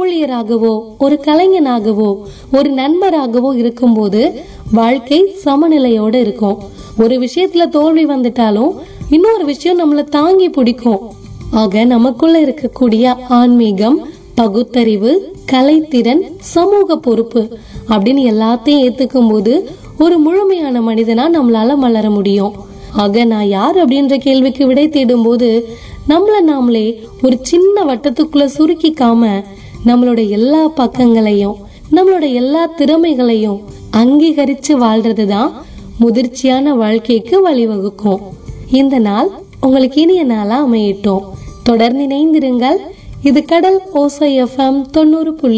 ஊழியராகவோ ஒரு கலைஞனாகவோ ஒரு நண்பராகவோ இருக்கும்போது வாழ்க்கை சமநிலையோட இருக்கும் ஒரு விஷயத்துல தோல்வி வந்துட்டாலும் இன்னொரு விஷயம் நம்மள தாங்கி பிடிக்கும் ஆக நமக்குள்ள இருக்கக்கூடிய ஆன்மீகம் பகுத்தறிவு கலைத்திறன் சமூக பொறுப்பு அப்படின்னு எல்லாத்தையும் ஏத்துக்கும் போது ஒரு முழுமையான மனிதனா நம்மளால மலர முடியும் ஆக நான் யார் அப்படின்ற கேள்விக்கு விடை தேடும் போது நம்மள நாமளே ஒரு சின்ன வட்டத்துக்குள்ள சுருக்கிக்காம நம்மளோட எல்லா பக்கங்களையும் நம்மளோட எல்லா திறமைகளையும் அங்கீகரிச்சு வாழ்றது தான் முதிர்ச்சியான வாழ்க்கைக்கு வழிவகுக்கும் இந்த நாள் உங்களுக்கு இனிய நாளா அமையட்டும் தொடர்ந்து இணைந்திருங்கள் இது கடல் ஓசை எஃப்எம் தொண்ணூறு புள்ளி